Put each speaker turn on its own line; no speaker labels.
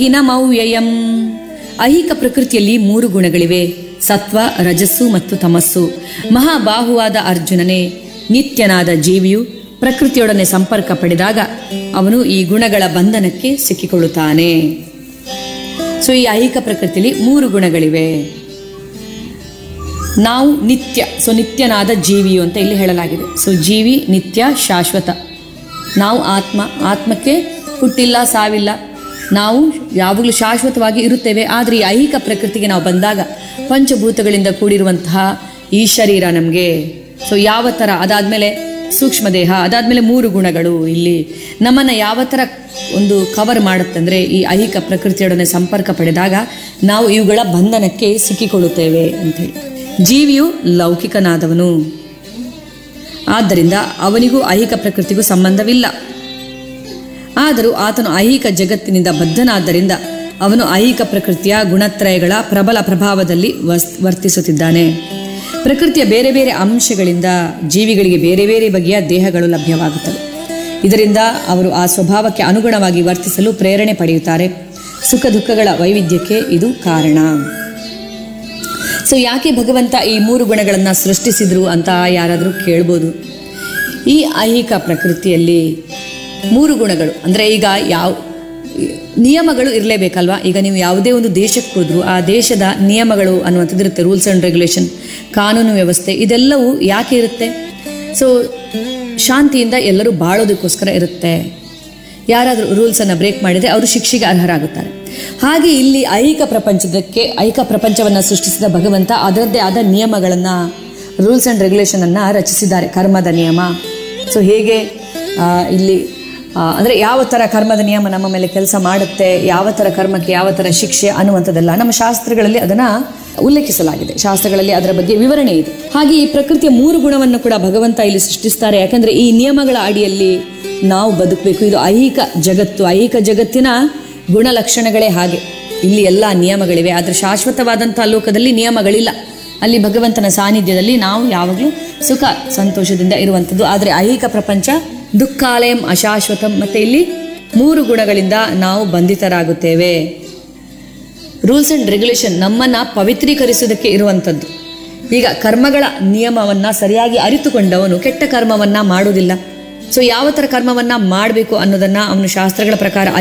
ಇನಮೌವ್ಯಯಂ ಐಹಿಕ ಪ್ರಕೃತಿಯಲ್ಲಿ ಮೂರು ಗುಣಗಳಿವೆ ಸತ್ವ ರಜಸ್ಸು ಮತ್ತು ತಮಸ್ಸು ಮಹಾಬಾಹುವಾದ ಅರ್ಜುನನೇ ನಿತ್ಯನಾದ ಜೀವಿಯು ಪ್ರಕೃತಿಯೊಡನೆ ಸಂಪರ್ಕ ಪಡೆದಾಗ ಅವನು ಈ ಗುಣಗಳ ಬಂಧನಕ್ಕೆ ಸಿಕ್ಕಿಕೊಳ್ಳುತ್ತಾನೆ ಸೊ ಈ ಐಹಿಕ ಪ್ರಕೃತಿಯಲ್ಲಿ ಮೂರು ಗುಣಗಳಿವೆ ನಾವು ನಿತ್ಯ ಸೊ ನಿತ್ಯನಾದ ಜೀವಿಯು ಅಂತ ಇಲ್ಲಿ ಹೇಳಲಾಗಿದೆ ಸೊ ಜೀವಿ ನಿತ್ಯ ಶಾಶ್ವತ ನಾವು ಆತ್ಮ ಆತ್ಮಕ್ಕೆ ಹುಟ್ಟಿಲ್ಲ ಸಾವಿಲ್ಲ ನಾವು ಯಾವಾಗಲೂ ಶಾಶ್ವತವಾಗಿ ಇರುತ್ತೇವೆ ಆದರೆ ಈ ಐಹಿಕ ಪ್ರಕೃತಿಗೆ ನಾವು ಬಂದಾಗ ಪಂಚಭೂತಗಳಿಂದ ಕೂಡಿರುವಂತಹ ಈ ಶರೀರ ನಮಗೆ ಸೊ ಯಾವ ಥರ ಅದಾದಮೇಲೆ ಸೂಕ್ಷ್ಮ ದೇಹ ಅದಾದಮೇಲೆ ಮೂರು ಗುಣಗಳು ಇಲ್ಲಿ ನಮ್ಮನ್ನು ಯಾವ ಥರ ಒಂದು ಕವರ್ ಮಾಡುತ್ತಂದರೆ ಈ ಐಹಿಕ ಪ್ರಕೃತಿಯೊಡನೆ ಸಂಪರ್ಕ ಪಡೆದಾಗ ನಾವು ಇವುಗಳ ಬಂಧನಕ್ಕೆ ಸಿಕ್ಕಿಕೊಳ್ಳುತ್ತೇವೆ ಅಂತೇಳಿ ಜೀವಿಯು ಲೌಕಿಕನಾದವನು ಆದ್ದರಿಂದ ಅವನಿಗೂ ಐಹಿಕ ಪ್ರಕೃತಿಗೂ ಸಂಬಂಧವಿಲ್ಲ ಆದರೂ ಆತನು ಐಹಿಕ ಜಗತ್ತಿನಿಂದ ಬದ್ಧನಾದ್ದರಿಂದ ಅವನು ಐಹಿಕ ಪ್ರಕೃತಿಯ ಗುಣತ್ರಯಗಳ ಪ್ರಬಲ ಪ್ರಭಾವದಲ್ಲಿ ವಸ್- ವರ್ತಿಸುತ್ತಿದ್ದಾನೆ ಪ್ರಕೃತಿಯ ಬೇರೆ ಬೇರೆ ಅಂಶಗಳಿಂದ ಜೀವಿಗಳಿಗೆ ಬೇರೆ ಬೇರೆ ಬಗೆಯ ದೇಹಗಳು ಲಭ್ಯವಾಗುತ್ತವೆ ಇದರಿಂದ ಅವರು ಆ ಸ್ವಭಾವಕ್ಕೆ ಅನುಗುಣವಾಗಿ ವರ್ತಿಸಲು ಪ್ರೇರಣೆ ಪಡೆಯುತ್ತಾರೆ ಸುಖ ದುಃಖಗಳ ವೈವಿಧ್ಯಕ್ಕೆ ಇದು ಕಾರಣ ಸೊ ಯಾಕೆ ಭಗವಂತ ಈ ಮೂರು ಗುಣಗಳನ್ನು ಸೃಷ್ಟಿಸಿದ್ರು ಅಂತ ಯಾರಾದರೂ ಕೇಳ್ಬೋದು ಈ ಐಹಿಕ ಪ್ರಕೃತಿಯಲ್ಲಿ ಮೂರು ಗುಣಗಳು ಅಂದರೆ ಈಗ ಯಾವ ನಿಯಮಗಳು ಇರಲೇಬೇಕಲ್ವಾ ಈಗ ನೀವು ಯಾವುದೇ ಒಂದು ದೇಶಕ್ಕೆ ಹೋದ್ರು ಆ ದೇಶದ ನಿಯಮಗಳು ಅನ್ನುವಂಥದ್ದು ಇರುತ್ತೆ ರೂಲ್ಸ್ ಆ್ಯಂಡ್ ರೆಗ್ಯುಲೇಷನ್ ಕಾನೂನು ವ್ಯವಸ್ಥೆ ಇದೆಲ್ಲವೂ ಯಾಕೆ ಇರುತ್ತೆ ಸೊ ಶಾಂತಿಯಿಂದ ಎಲ್ಲರೂ ಬಾಳೋದಕ್ಕೋಸ್ಕರ ಇರುತ್ತೆ ಯಾರಾದರೂ ರೂಲ್ಸನ್ನು ಬ್ರೇಕ್ ಮಾಡಿದರೆ ಅವರು ಶಿಕ್ಷೆಗೆ ಅರ್ಹರಾಗುತ್ತಾರೆ ಹಾಗೆ ಇಲ್ಲಿ ಐಹಿಕ ಪ್ರಪಂಚದಕ್ಕೆ ಐಹಿಕ ಪ್ರಪಂಚವನ್ನು ಸೃಷ್ಟಿಸಿದ ಭಗವಂತ ಅದರದ್ದೇ ಆದ ನಿಯಮಗಳನ್ನು ರೂಲ್ಸ್ ಆ್ಯಂಡ್ ರೆಗ್ಯುಲೇಷನನ್ನು ರಚಿಸಿದ್ದಾರೆ ಕರ್ಮದ ನಿಯಮ ಸೊ ಹೇಗೆ ಆ, ಇಲ್ಲಿ ಆ, ಅಂದರೆ ಯಾವ ಥರ ಕರ್ಮದ ನಿಯಮ ನಮ್ಮ ಮೇಲೆ ಕೆಲಸ ಮಾಡುತ್ತೆ ಯಾವ ಥರ ಕರ್ಮಕ್ಕೆ ಯಾವ ಥರ ಶಿಕ್ಷೆ ಅನ್ನುವಂಥದ್ದೆಲ್ಲ ನಮ್ಮ ಶಾಸ್ತ್ರಗಳಲ್ಲಿ ಅದನ್ನು ಉಲ್ಲೇಖಿಸಲಾಗಿದೆ ಶಾಸ್ತ್ರಗಳಲ್ಲಿ ಅದರ ಬಗ್ಗೆ ವಿವರಣೆ ಇದೆ ಹಾಗೆ ಈ ಪ್ರಕೃತಿಯ ಮೂರು ಗುಣವನ್ನು ಕೂಡ ಭಗವಂತ ಇಲ್ಲಿ ಸೃಷ್ಟಿಸ್ತಾರೆ ಯಾಕಂದರೆ ಈ ನಿಯಮಗಳ ಅಡಿಯಲ್ಲಿ ನಾವು ಬದುಕಬೇಕು ಇದು ಐಹಿಕ ಜಗತ್ತು ಐಹಿಕ ಜಗತ್ತಿನ ಗುಣಲಕ್ಷಣಗಳೇ ಹಾಗೆ ಇಲ್ಲಿ ಎಲ್ಲ ನಿಯಮಗಳಿವೆ ಆದರೆ ಶಾಶ್ವತವಾದಂಥ ಲೋಕದಲ್ಲಿ ನಿಯಮಗಳಿಲ್ಲ ಅಲ್ಲಿ ಭಗವಂತನ ಸಾನ್ನಿಧ್ಯದಲ್ಲಿ ನಾವು ಯಾವಾಗಲೂ ಸುಖ ಸಂತೋಷದಿಂದ ಇರುವಂಥದ್ದು ಆದರೆ ಐಹಿಕ ಪ್ರಪಂಚ ದುಃಖಾಲಯಂ ಅಶಾಶ್ವತಂ ಮತ್ತು ಇಲ್ಲಿ ಮೂರು ಗುಣಗಳಿಂದ ನಾವು ಬಂಧಿತರಾಗುತ್ತೇವೆ ರೂಲ್ಸ್ ಆ್ಯಂಡ್ ರೆಗ್ಯುಲೇಷನ್ ನಮ್ಮನ್ನು ಪವಿತ್ರೀಕರಿಸುವುದಕ್ಕೆ ಇರುವಂಥದ್ದು ಈಗ ಕರ್ಮಗಳ ನಿಯಮವನ್ನು ಸರಿಯಾಗಿ ಅರಿತುಕೊಂಡವನು ಕೆಟ್ಟ ಕರ್ಮವನ್ನು ಮಾಡುವುದಿಲ್ಲ ಸೊ ಯಾವ ಥರ ಕರ್ಮವನ್ನು ಮಾಡಬೇಕು ಅನ್ನೋದನ್ನು ಅವನು ಶಾಸ್ತ್ರಗಳ ಪ್ರಕಾರ